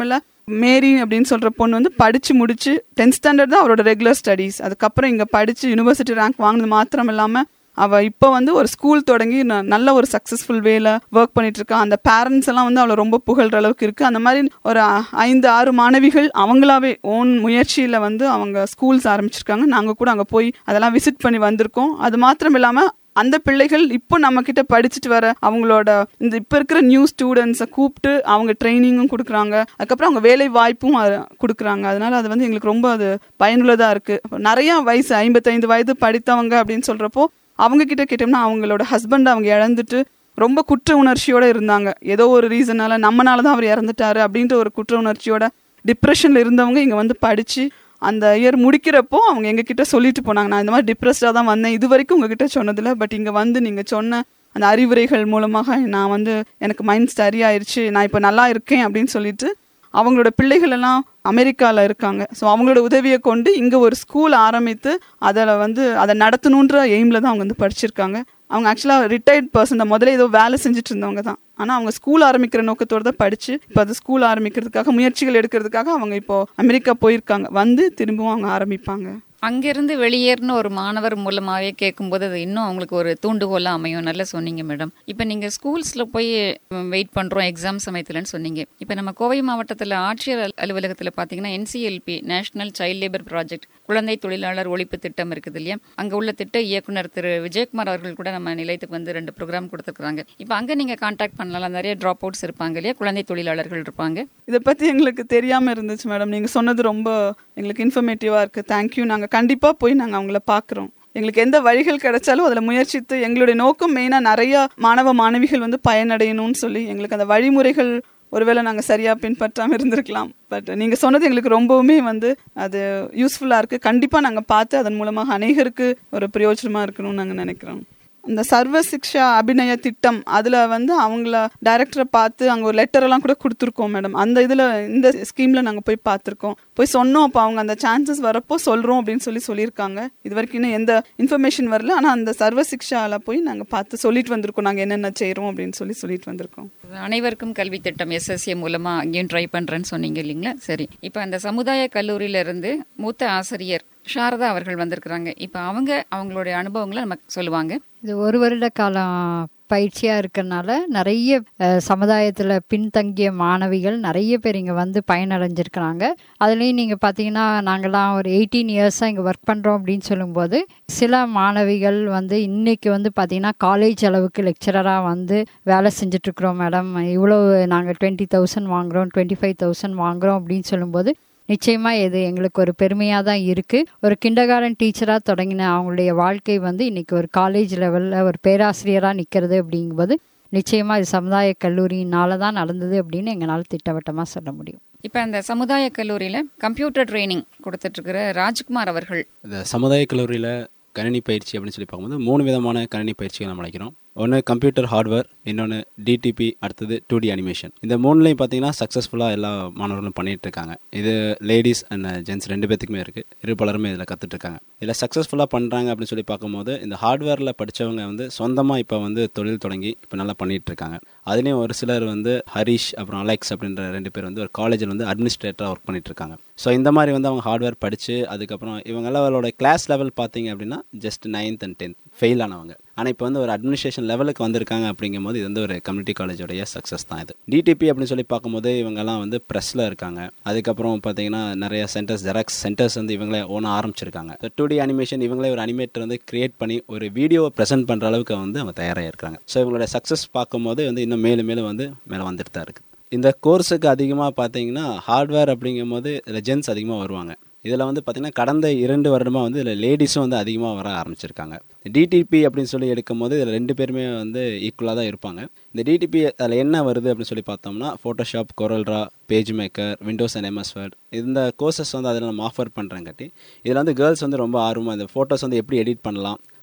மேரி அப்படின்னு சொல்ற பொண்ணு வந்து படிச்சு முடிச்சு டென்த் ஸ்டாண்டர்ட் தான் அவரோட ரெகுலர் ஸ்டடீஸ் அதுக்கப்புறம் இங்க படிச்சு யூனிவர்சிட்டி ரேங்க் வாங்கினது மாத்திரம் இல்லாம அவ இப்போ வந்து ஒரு ஸ்கூல் தொடங்கி ந- நல்ல ஒரு சக்ஸஸ்ஃபுல் வேல ஒர்க் பண்ணிட்டு இருக்கா அந்த பேரண்ட்ஸ் எல்லாம் வந்து அவளை ரொம்ப புகழ்ற அளவுக்கு இருக்கு அந்த மாதிரி ஒரு அ- ஐந்து ஆறு மாணவிகள் அவங்களாவே ஓன் முயற்சியில வந்து அவங்க ஸ்கூல்ஸ் ஆரம்பிச்சிருக்காங்க நாங்க கூட அங்க போய் அதெல்லாம் விசிட் பண்ணி வந்திருக்கோம் அது மாத்திரம் இல்லாம அந்த பிள்ளைகள் இப்போ நம்ம கிட்ட படிச்சுட்டு வர அவங்களோட இந்த இப்போ இருக்கிற நியூ ஸ்டூடெண்ட்ஸை கூப்பிட்டு அவங்க ட்ரைனிங்கும் கொடுக்குறாங்க அதுக்கப்புறம் அவங்க வேலை வாய்ப்பும் அது கொடுக்குறாங்க அதனால அது வந்து எங்களுக்கு ரொம்ப அது பயனுள்ளதா இருக்கு அப்ப நிறைய வயசு ஐம்பத்தைந்து வயது படித்தவங்க அப்படின்னு சொல்றப்போ அவங்க கிட்ட கேட்டோம்னா அவங்களோட ஹஸ்பண்ட் அவங்க இழந்துட்டு ரொம்ப குற்ற உணர்ச்சியோட இருந்தாங்க ஏதோ ஒரு ரீசனால நம்மனால தான் அவர் இறந்துட்டாரு அப்படின்ற ஒரு குற்ற உணர்ச்சியோட டிப்ரெஷன்ல இருந்தவங்க இங்க வந்து படிச்சு அந்த இயர் முடிக்கிறப்போ அவங்க எங்ககிட்ட சொல்லிட்டு போனாங்க நான் இந்த மாதிரி டிப்ரெஸ்டாக தான் வந்தேன் இது வரைக்கும் உங்ககிட்ட சொன்னதில்ல பட் இங்கே வந்து நீங்கள் சொன்ன அந்த அறிவுரைகள் மூலமாக நான் வந்து எனக்கு மைண்ட் சரியாயிருச்சு நான் இப்போ நல்லா இருக்கேன் அப்படின்னு சொல்லிட்டு அவங்களோட பிள்ளைகள் எல்லாம் அமெரிக்காவில் இருக்காங்க ஸோ அவங்களோட உதவியை கொண்டு இங்கே ஒரு ஸ்கூல் ஆரம்பித்து அதில் வந்து அதை நடத்தணுன்ற எய்மில் தான் அவங்க வந்து படிச்சிருக்காங்க அவங்க ஆக்சுவலாக ரிட்டையர்ட் பர்சன் முதல்ல ஏதோ வேலை செஞ்சுட்டு இருந்தவங்க தான் ஆனால் அவங்க ஸ்கூல் ஆரம்பிக்கிற நோக்கத்தோடு தான் படித்து இப்போ அது ஸ்கூல் ஆரம்பிக்கிறதுக்காக முயற்சிகள் எடுக்கிறதுக்காக அவங்க இப்போ அமெரிக்கா போயிருக்காங்க வந்து திரும்பவும் அவங்க ஆரம்பிப்பாங்க அங்கிருந்து வெளியேறின ஒரு மாணவர் மூலமாகவே கேட்கும்போது அது இன்னும் அவங்களுக்கு ஒரு தூண்டுகோலாக அமையும் நல்லா சொன்னீங்க மேடம் இப்போ நீங்கள் ஸ்கூல்ஸில் போய் வெயிட் பண்ணுறோம் எக்ஸாம் சமயத்துலன்னு சொன்னீங்க இப்போ நம்ம கோவை மாவட்டத்தில் ஆட்சியர் அல்- அலுவலகத்தில் பார்த்தீங்கன்னா NCLP national child labour project குழந்தை தொழிலாளர் ஒழிப்பு திட்டம் இருக்குது இல்லையா அங்கே உள்ள திட்ட இயக்குனர் திரு விஜயகுமார் அவர்கள் கூட நம்ம நிலையத்துக்கு வந்து ரெண்டு ப்ரோக்ராம் கொடுத்துருக்காங்க இப்போ அங்கே நீங்கள் காண்டாக்ட் பண்ணலாம் நிறைய ட்ராப் அவுட்ஸ் இருப்பாங்க இல்லையா குழந்தை தொழிலாளர்கள் இருப்பாங்க இதை பற்றி எங்களுக்கு தெரியாமல் இருந்துச்சு மேடம் நீங்கள் சொன்னது ரொம்ப எங்களுக்கு இன்ஃபர்மேட்டிவாக இருக்குது தேங்க்யூ நாங்கள் கண்டிப்பாக போய் நாங்கள் அவங்கள பார்க்குறோம் எங்களுக்கு எந்த வழிகள் கிடைச்சாலும் அதில் முயற்சித்து எங்களுடைய நோக்கம் மெயினாக நிறைய மாணவ மாணவிகள் வந்து பயனடையணும்னு சொல்லி எங்களுக்கு அந்த வழிமுறைகள் ஒருவேளை நாங்கள் சரியாக பின்பற்றாமல் இருந்திருக்கலாம் பட் நீங்கள் சொன்னது எங்களுக்கு ரொம்பவுமே வந்து அது யூஸ்ஃபுல்லாக இருக்குது கண்டிப்பாக நாங்கள் பார்த்து அதன் மூலமாக அநேகருக்கு ஒரு பிரயோஜனமாக இருக்கணும்னு நாங்கள் நினைக்கிறோம் இந்த சர்வ சிக்ஷா அபிநய திட்டம் அதில் வந்து அவங்கள டைரக்டரை பார்த்து அங்கே ஒரு லெட்டர் எல்லாம் கூட கொடுத்துருக்கோம் மேடம் அந்த இதில் இந்த ஸ்கீமில் நாங்கள் போய் பார்த்துருக்கோம் போய் சொன்னோம் அப்போ அவங்க அந்த சான்சஸ் வரப்போ சொல்கிறோம் அப்படின்னு சொல்லி சொல்லியிருக்காங்க இது வரைக்கும் இன்னும் எந்த இன்ஃபர்மேஷன் வரல ஆனால் அந்த சர்வ சிக்ஷாவில் போய் நாங்கள் பார்த்து சொல்லிட்டு வந்திருக்கோம் நாங்கள் என்னென்ன செய்கிறோம் அப்படின்னு சொல்லி சொல்லிட்டு வந்திருக்கோம் அனைவருக்கும் கல்வி திட்டம் எஸ்எஸ்ஏ மூலமா அங்கேயும் ட்ரை பண்றேன்னு சொன்னீங்க இல்லைங்களா சரி இப்போ அந்த சமுதாய கல்லூரியில இருந்து மூத்த ஆசிரியர் சாரதா அவர்கள் வந்திருக்கிறாங்க இப்போ அவங்க அவங்களுடைய அனுபவங்களை நமக்கு சொல்லுவாங்க இது ஒரு வருட காலம் பயிற்சியாக இருக்கறனால நிறைய சமுதாயத்தில் பின்தங்கிய மாணவிகள் நிறைய பேர் இங்கே வந்து பயனடைஞ்சிருக்கிறாங்க அதுலேயும் நீங்கள் பார்த்தீங்கன்னா நாங்கள்லாம் ஒரு எயிட்டீன் இயர்ஸாக இங்கே ஒர்க் பண்ணுறோம் அப்படின்னு சொல்லும்போது சில மாணவிகள் வந்து இன்னைக்கு வந்து பார்த்தீங்கன்னா காலேஜ் அளவுக்கு லெக்சரராக வந்து வேலை செஞ்சுட்ருக்குறோம் மேடம் இவ்வளோ நாங்கள் டுவெண்ட்டி தௌசண்ட் வாங்குகிறோம் டுவெண்ட்டி ஃபைவ் தௌசண்ட் வாங்குகிறோம் அப்படின்னு சொல்லும்போது நிச்சயமா இது எங்களுக்கு ஒரு பெருமையா தான் இருக்கு ஒரு கிண்டர்கார்டன் டீச்சரா தொடங்கின அவங்களுடைய வாழ்க்கை வந்து இன்னைக்கு ஒரு காலேஜ் லெவல்ல ஒரு பேராசிரியரா நிக்கிறது அப்படிங்கும்போது நிச்சயமா இது சமுதாய கல்லூரியினால தான் நடந்தது அப்படின்னு எங்களால் திட்டவட்டமா சொல்ல முடியும் இப்போ அந்த சமுதாய கல்லூரியில கம்ப்யூட்டர் ட்ரைனிங் கொடுத்துட்டு இருக்கிற ராஜ்குமார் அவர்கள் இந்த சமுதாய கல்லூரியில் கணினி பயிற்சி அப்படின்னு சொல்லி பார்க்கும்போது மூணு விதமான கணினி பயிற்சிகள் நம்ம அழைக்கிறோம் ஒன்று கம்ப்யூட்டர் ஹார்ட்வேர் இன்னொன்று டிடிபி அடுத்தது டூ டி அனிமேஷன் இந்த மூணுலையும் பார்த்தீங்கன்னா சக்ஸஸ்ஃபுல்லாக எல்லா மாணவர்களும் பண்ணிட்டு இருக்காங்க இது லேடிஸ் அண்ட் ஜென்ட்ஸ் ரெண்டு பேத்துக்குமே இருக்குது இரு பலருமே இதில் கற்றுட்டு இருக்காங்க இதில் சக்ஸஸ்ஃபுல்லாக பண்ணுறாங்க அப்படின்னு சொல்லி பார்க்கும்போது இந்த ஹார்ட்வேரில் படித்தவங்க வந்து சொந்தமாக இப்போ வந்து தொழில் தொடங்கி இப்போ நல்லா பண்ணிட்டு இருக்காங்க அதுலேயும் ஒரு சிலர் வந்து ஹரிஷ் அப்புறம் அலெக்ஸ் அப்படின்ற ரெண்டு பேர் வந்து ஒரு காலேஜில் வந்து அட்மினிஸ்ட்ரேட்டராக ஒர்க் பண்ணிட்டு இருக்காங்க ஸோ இந்த மாதிரி வந்து அவங்க ஹார்ட்வேர் படித்து அதுக்கப்புறம் இவங்கெல்லாம் அவளோட கிளாஸ் லெவல் பார்த்தீங்க அப்படின்னா just ninth and tenth fail ஆனவங்க ஆனால் இப்போ வந்து ஒரு அட்மினிஸ்ட்ரேஷன் லெவலுக்கு வந்திருக்காங்க அப்படிங்கும்போது இது வந்து ஒரு கம்யூனிட்டி காலேஜோடைய சக்ஸஸ் தான் இது டிடிபி அப்படின்னு சொல்லி பார்க்கும்போது இவங்கெல்லாம் வந்து ப்ரெஸ்ஸில் இருக்காங்க அதுக்கப்புறம் பார்த்தீங்கன்னா நிறைய சென்டர்ஸ் ஜெராக்ஸ் சென்டர்ஸ் வந்து இவங்களே ஓனாக ஆரம்பிச்சிருக்காங்க டூ டி அனிமேஷன் இவங்களே ஒரு அனிமேட்டர் வந்து கிரியேட் பண்ணி ஒரு வீடியோவை ப்ரெசென்ட் பண்ணுற அளவுக்கு வந்து அவங்க தயாராக இருக்காங்க ஸோ இவங்களோட சக்ஸஸ் பார்க்கும்போது வந்து இன்னும் மேலும் மேலும் வந்து மேலே வந்துட்டு தான் இருக்குது இந்த கோர்ஸுக்கு அதிகமாக பார்த்தீங்கன்னா ஹார்ட்வேர் அப்படிங்கும்போது இதில் ஜென்ஸ் அதிகமாக வருவாங்க இதில் வந்து பார்த்திங்கன்னா கடந்த இரண்டு வருடமாக வந்து இதில் லேடிஸும் வந்து அதிகமாக வர ஆரம்பிச்சிருக்காங்க டிடிபி அப்படின்னு சொல்லி எடுக்கும்போது இதில் ரெண்டு பேருமே வந்து ஈக்குவலாக தான் இருப்பாங்க இந்த டிடிபி அதில் என்ன வருது அப்படின்னு சொல்லி பார்த்தோம்னா Photoshop CorelDRAW PageMaker Windows and MS Word இந்த கோர்சஸ் வந்து அதில் நம்ம ஆஃபர் பண்ணுறங்காட்டி இதில் வந்து கேர்ள்ஸ் வந்து ரொம்ப ஆர்வமாக இந்த ஃபோட்டோஸ் வந்து எப்படி எடிட் பண்ணலாம்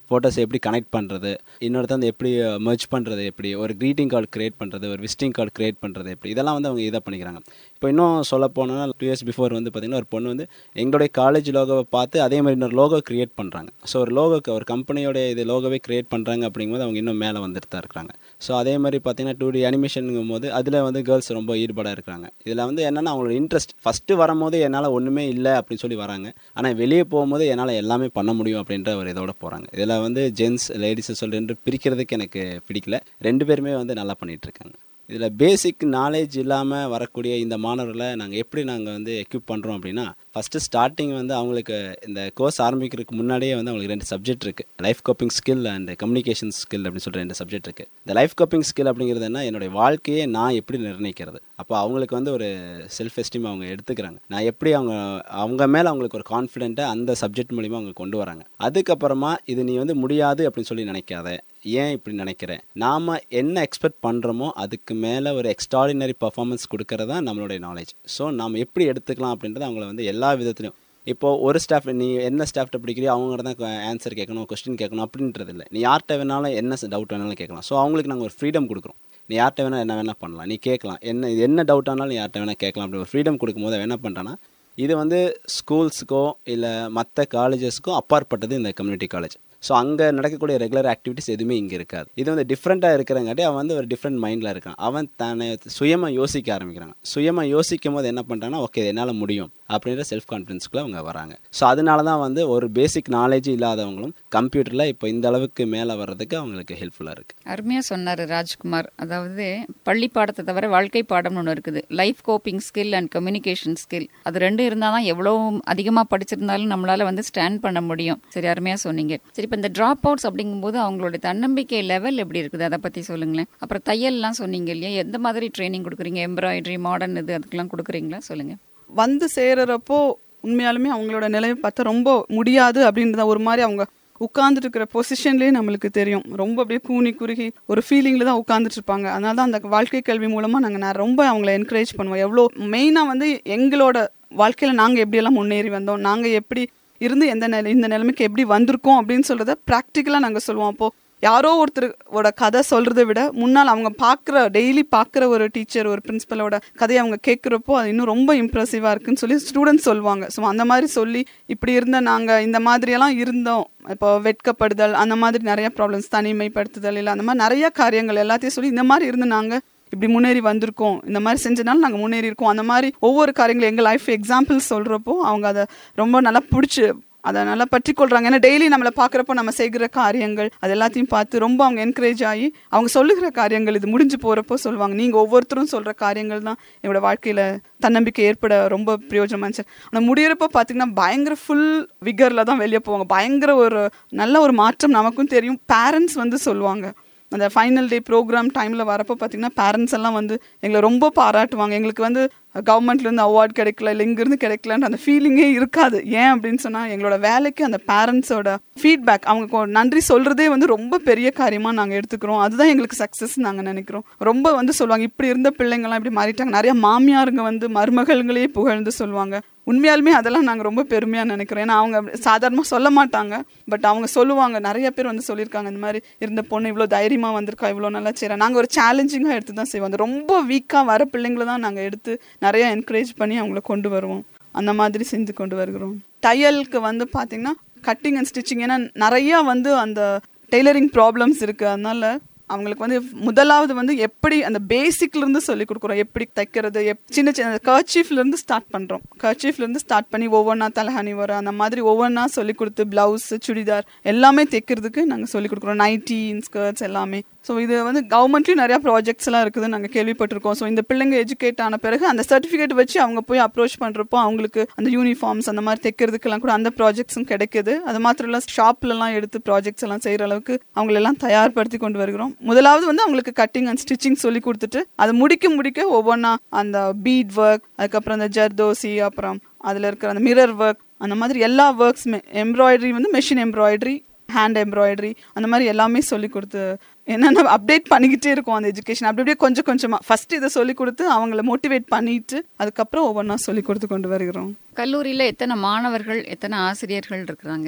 ஃபோட்டோஸ் எப்படி கனெக்ட் பண்ணுறது இன்னொருத்த வந்து எப்படி மர்ச் பண்ணுறது எப்படி ஒரு க்ரீட்டிங் கார்டு கிரியேட் பண்ணுறது ஒரு விசிட்டிங் கார்டு கிரியேட் பண்ணுறது எப்படி இதெல்லாம் வந்து அவங்க இதை பண்ணிக்கிறாங்க இப்போ இன்னும் சொல்ல போனால் டூ இயர்ஸ் பிஃபோர் வந்து பார்த்திங்கன்னா ஒரு பொண்ணு வந்து எங்களுடைய காலேஜ் லோகோவை பார்த்து அதே மாதிரி இன்னொரு லோகோ கிரியேட் பண்ணுறாங்க ஸோ ஒரு லோகோக்கு ஒரு கம்பெனியோட இது லோகோவே கிரியேட் பண்ணுறாங்க அப்படிங்கும்போது அவங்க இன்னும் மேலே வந்துட்டு தான் இருக்கிறாங்க ஸோ அதே மாதிரி பார்த்தீங்கன்னா டூ டி அனிமேஷனுங்கும் போது அதில் வந்து கேர்ள்ஸ் ரொம்ப ஈடுபாடாக இருக்கிறாங்க இதில் வந்து என்னென்னா அவங்களோட இன்ட்ரெஸ்ட் ஃபஸ்ட்டு வரும்போது என்னால் ஒன்றுமே இல்லை அப்படின்னு சொல்லி வராங்க ஆனால் வெளியே போகும்போது என்னால் எல்லாமே பண்ண முடியும் அப்படின்ற ஒரு இதோட போகிறாங்க இதில் வந்து ஜென்ஸ் லேடிஸ் சொல்லிட்டு பிரிக்கிறதுக்கு எனக்கு பிடிக்கல ரெண்டு பேருமே வந்து நல்லா பண்ணிட்டு இருக்காங்க இதில் பேசிக் நாலேஜ் இல்லாமல் வரக்கூடிய இந்த மாணவர்களை நாங்கள் எப்படி நாங்கள் வந்து எக்யூப் பண்ணுறோம் அப்படின்னா ஃபஸ்ட்டு ஸ்டார்டிங் வந்து அவங்களுக்கு இந்த கோர்ஸ் ஆரம்பிக்கிறதுக்கு முன்னாடியே வந்து அவங்களுக்கு ரெண்டு சப்ஜெக்ட் இருக்குது life coping skill and communication skill அப்படின்னு சொல்லிட்டு ரெண்டு சப்ஜெக்ட் இருக்குது இந்த லைஃப் கோப்பிங் ஸ்கில் அப்படிங்கிறது என்ன என்னுடைய வாழ்க்கையை நான் எப்படி நிர்ணயிக்கிறது அப்போ அவங்களுக்கு வந்து ஒரு செல்ஃப் எஸ்டீம் அவங்க எடுத்துக்கிறாங்க நான் எப்படி அவங்க அவங்க மேலே அவங்களுக்கு ஒரு கான்ஃபிடென்ட்டை அந்த சப்ஜெக்ட் மூலிமா அவங்க கொண்டு வராங்க அதுக்கப்புறமா இது நீ வந்து முடியாது அப்படின்னு சொல்லி நினைக்காத ஏன் இப்படி நினைக்கிறேன் நாம் என்ன எக்ஸ்பெக்ட் பண்ணுறோமோ அதுக்கு மேலே ஒரு எக்ஸ்ட்ராடினரி பர்ஃபார்மன்ஸ் கொடுக்கறது தான் நம்மளுடைய நாலேஜ் ஸோ நாம் எப்படி எடுத்துக்கலாம் அப்படின்றத அவங்கள வந்து எல்லா விதத்துலையும் இப்போ ஒரு ஸ்டாஃப் நீ என்ன ஸ்டாஃப்ட்ட பிடிக்கிறியோ அவங்க தான் ஆன்சர் கேட்கணும் கொஸ்டின் கேட்கணும் அப்படின்றது இல்லை நீ யார்கிட்ட வேணாலும் என்ன டவுட் வேணாலும் கேட்கலாம் ஸோ அவங்களுக்கு நாங்கள் ஒரு ஃப்ரீடம் கொடுக்குறோம் நீ யார்கிட்ட வேணால் என்ன வேணால் பண்ணலாம் நீ கேட்கலாம் என்ன இது என்ன டவுட் ஆனாலும் நீ யார்கிட்ட வேணால் கேட்கலாம் அப்படி ஒரு ஃப்ரீடம் கொடுக்கும்போது அவன் என்ன பண்ணுறான்னா இது வந்து ஸ்கூல்ஸுக்கோ இல்லை மற்ற காலேஜஸ்க்கோ அப்பாற்பட்டது இந்த கம்யூனிட்டி காலேஜ் ஸோ அங்கே நடக்கக்கூடிய ரெகுலர் ஆக்டிவிட்டிஸ் எதுவுமே இங்கே இருக்காது இது வந்து டிஃப்ரெண்ட்டாக இருக்கிறங்காட்டி அவன் வந்து ஒரு டிஃப்ரெண்ட் மைண்டில் இருக்கான் அவன் தன்னை சுயமாக யோசிக்க ஆரம்பிக்கிறாங்க சுயமாக யோசிக்கும் போது என்ன பண்ணுறாங்கன்னா ஓகே என்னால் முடியும் அப்படின்ற செல்ஃப் கான்ஃபிடன்ஸ்க்குள்ள அவங்க வராங்க ஸோ அதனால தான் வந்து ஒரு பேசிக் நாலேஜ் இல்லாதவங்களும் கம்ப்யூட்டரில் இப்போ இந்த அளவுக்கு மேலே வர்றதுக்கு அவங்களுக்கு ஹெல்ப்ஃபுல்லாக இருக்குது அருமையாக சொன்னார் ராஜ்குமார் அதாவது பள்ளி பாடத்தை தவிர வாழ்க்கை பாடம்னு ஒன்று இருக்குது life coping skill and communication skill அது ரெண்டும் இருந்தால் தான் எவ்வளோ அதிகமாக படிச்சிருந்தாலும் நம்மளால வந்து ஸ்டாண்ட் பண்ண முடியும் சரி அருமையாக சொன்னீங்க சரி இப்போ இந்த ட்ராப் அவுட்ஸ் அப்படிங்கும்போது அவங்களுடைய தன்னம்பிக்கை லெவல் எப்படி இருக்குது அதை பற்றி சொல்லுங்களேன் அப்புறம் தையல்லாம் சொன்னீங்க இல்லையா எந்த மாதிரி ட்ரைனிங் கொடுக்குறீங்க எம்ப்ராய்டரி மாடர்ன் இது அதுக்கெல்லாம் கொடுக்குறீங்களா சொல்லுங்கள் வந்து சேர்றப்போ உண்மையாலுமே அவங்களோட நிலைமை பார்த்தா ரொம்ப முடியாது அப்படின்றத ஒரு மாதிரி அவங்க உட்கார்ந்துட்டு இருக்கிற பொசிஷன்லேயே நம்மளுக்கு தெரியும் ரொம்ப அப்படியே கூனி குறுகி ஒரு ஃபீலிங்கில் தான் உட்காந்துட்டு இருப்பாங்க அதனால தான் அந்த வாழ்க்கை கல்வி மூலமாக நாங்கள் நான் ரொம்ப அவங்கள என்கரேஜ் பண்ணுவோம் எவ்வளோ மெயினாக வந்து எங்களோட வாழ்க்கையில் நாங்கள் எப்படியெல்லாம் முன்னேறி வந்தோம் நாங்கள் எப்படி இருந்து எந்த நிலை இந்த நிலைமைக்கு எப்படி வந்திருக்கோம் அப்படின்னு சொல்கிறத ப்ராக்டிக்கலாக நாங்கள் சொல்லுவோம் அப்போது யாரோ ஒருத்தரோட கதை சொல்கிறத விட முன்னால் அவங்க பார்க்குற டெய்லி பார்க்குற ஒரு டீச்சர் ஒரு பிரின்ஸிபலோட கதையை அவங்க கேட்குறப்போ அது இன்னும் ரொம்ப இம்ப்ரெசிவாக இருக்குன்னு சொல்லி ஸ்டூடெண்ட்ஸ் சொல்லுவாங்க ஸோ அந்த மாதிரி சொல்லி இப்படி இருந்த நாங்கள் இந்த மாதிரியெல்லாம் இருந்தோம் இப்போ வெட்கப்படுதல் அந்த மாதிரி நிறைய ப்ராப்ளம்ஸ் தனிமைப்படுத்துதல் இல்லை அந்த மாதிரி நிறைய காரியங்கள் எல்லாத்தையும் சொல்லி இந்த மாதிரி இருந்து நாங்கள் இப்படி முன்னேறி வந்திருக்கோம் இந்த மாதிரி செஞ்சனால நாங்கள் முன்னேறி இருக்கோம் அந்த மாதிரி ஒவ்வொரு காரியங்களும் எங்கள் லைஃப் எக்ஸாம்பிள் சொல்கிறப்போ அவங்க அதை ரொம்ப நல்லா பிடிச்சி அதை நல்லா பற்றி கொள்றாங்க ஏன்னா டெய்லி நம்மளை பார்க்குறப்போ நம்ம செய்கிற காரியங்கள் அது எல்லாத்தையும் பார்த்து ரொம்ப அவங்க என்கரேஜ் ஆகி அவங்க சொல்லுகிற காரியங்கள் இது முடிஞ்சு போகிறப்போ சொல்லுவாங்க நீங்கள் ஒவ்வொருத்தரும் சொல்கிற காரியங்கள் தான் என்னோட வாழ்க்கையில் தன்னம்பிக்கை ஏற்பட ரொம்ப பிரயோஜனமாக இருந்துச்சு ஆனால் முடியிறப்போ பார்த்தீங்கன்னா பயங்கர ஃபுல் விகரில் தான் வெளியே போவாங்க பயங்கர ஒரு நல்ல ஒரு மாற்றம் நமக்கும் தெரியும் பேரண்ட்ஸ் வந்து சொல்லுவாங்க அந்த ஃபைனல் டே ப்ரோக்ராம் டைமில் வரப்போ பார்த்தீங்கன்னா பேரண்ட்ஸ் எல்லாம் வந்து எங்களை ரொம்ப பாராட்டுவாங்க எங்களுக்கு வந்து கவர்மெண்ட்லேருந்து அவார்ட் கிடைக்கல இல்லை இங்கேருந்து கிடைக்கலன்ற அந்த ஃபீலிங்கே இருக்காது ஏன் அப்படின்னு சொன்னால் எங்களோட வேலைக்கு அந்த பேரண்ட்ஸோட ஃபீட்பேக் அவங்க கொ- நன்றி சொல்கிறதே வந்து ரொம்ப பெரிய காரியமாக நாங்கள் எடுத்துக்கிறோம் அதுதான் எங்களுக்கு சக்ஸஸ் நாங்கள் நினைக்கிறோம் ரொம்ப வந்து சொல்லுவாங்க இப்படி இருந்த பிள்ளைங்கள்லாம் இப்படி மாறிட்டாங்க நிறைய மாமியாருங்க வந்து மருமகள்களே புகழ்ந்து சொல்லுவாங்க உண்மையாலுமே அதெல்லாம் நாங்கள் ரொம்ப பெருமையாக நினைக்கிறோம் ஏன்னா அவங்க சாதாரணமாக சொல்ல மாட்டாங்க பட் அவங்க சொல்லுவாங்க நிறைய பேர் வந்து சொல்லியிருக்காங்க இந்த மாதிரி இருந்த பொண்ணு இவ்வளோ தைரியமாக வந்திருக்கா இவ்வளோ நல்லா செய்கிறா நாங்கள் ஒரு சேலஞ்சிங்காக எடுத்து தான் செய்வோம் அந்த ரொம்ப வீக்காக வர பிள்ளைங்கள தான் நாங்கள் எடுத்து நிறைய என்கரேஜ் பண்ணி அவங்கள கொண்டு வருவோம் அந்த மாதிரி செஞ்சு கொண்டு வருகிறோம் தையலுக்கு வந்து பார்த்தீங்கன்னா கட்டிங் அண்ட் ஸ்டிச்சிங் ஏன்னா நிறையா வந்து அந்த டெய்லரிங் ப்ராப்ளம்ஸ் இருக்குது அதனால அவங்களுக்கு வந்து முதலாவது வந்து எப்படி அந்த பேசிக்ல இருந்து சொல்லி கொடுக்குறோம் எப்படி தைக்கிறது எப் சின்ன சின்ன கர்ச்சீஃப்ல இருந்து ஸ்டார்ட் பண்றோம் கர்ச்சீஃப்ல இருந்து ஸ்டார்ட் பண்ணி ஒவ்வொன்றா தலஹானி வர அந்த மாதிரி ஒவ்வொன்றா சொல்லி கொடுத்து பிளவுஸ் சுடிதார் எல்லாமே தைக்கிறதுக்கு நாங்கள் சொல்லி கொடுக்குறோம் நைட்டி ஸ்கர்ட்ஸ் எல்லாமே ஸோ இது வந்து கவர்மெண்ட்லேயும் நிறையா ப்ராஜெக்ட்ஸ் எல்லாம் இருக்குதுன்னு நாங்கள் கேள்விப்பட்டிருக்கோம் ஸோ இந்த பிள்ளைங்க எஜுகேட் ஆன பிறகு அந்த சர்டிஃபிகேட் வச்சு அவங்க போய் அப்ரோச் பண்ணுறப்போ அவங்களுக்கு அந்த யூனிஃபார்ம்ஸ் அந்த மாதிரி தைக்கிறதுக்கெல்லாம் கூட அந்த ப்ராஜெக்ட்ஸும் கிடைக்குது அது மாத்திரம் இல்லை ஷாப்லலாம் எடுத்து ப்ராஜெக்ட்ஸ் எல்லாம் செய்கிற அளவுக்கு அவங்களெல்லாம் தயார்படுத்தி கொண்டு வருகிறோம் முதலாவது வந்து அவங்களுக்கு கட்டிங் அண்ட் ஸ்டிச்சிங் சொல்லி கொடுத்துட்டு அதை முடிக்க முடிக்க ஒவ்வொன்றா அந்த பீட் ஒர்க் அதுக்கப்புறம் அந்த ஜர்தோசி அப்புறம் அதில் இருக்கிற அந்த மிரர் ஒர்க் அந்த மாதிரி எல்லா ஒர்க்ஸுமே எம்ப்ராய்டரி வந்து மெஷின் எம்ப்ராய்டரி ஹேண்ட் எம்ப்ராய்டரி அந்த மாதிரி எல்லாமே சொல்லி கொடுத்து என்னென்ன அப்டேட் பண்ணிக்கிட்டே இருக்கும் அந்த எஜுகேஷன் அப்படி அப்படியே கொஞ்சம் கொஞ்சமாக ஃபர்ஸ்ட் இதை சொல்லி கொடுத்து அவங்கள மோட்டிவேட் பண்ணிட்டு அதுக்கப்புறம் ஒவ்வொன்றா சொல்லி கொடுத்து கொண்டு வருகிறோம் கல்லூரியில் எத்தனை மாணவர்கள் எத்தனை ஆசிரியர்கள் இருக்கிறாங்க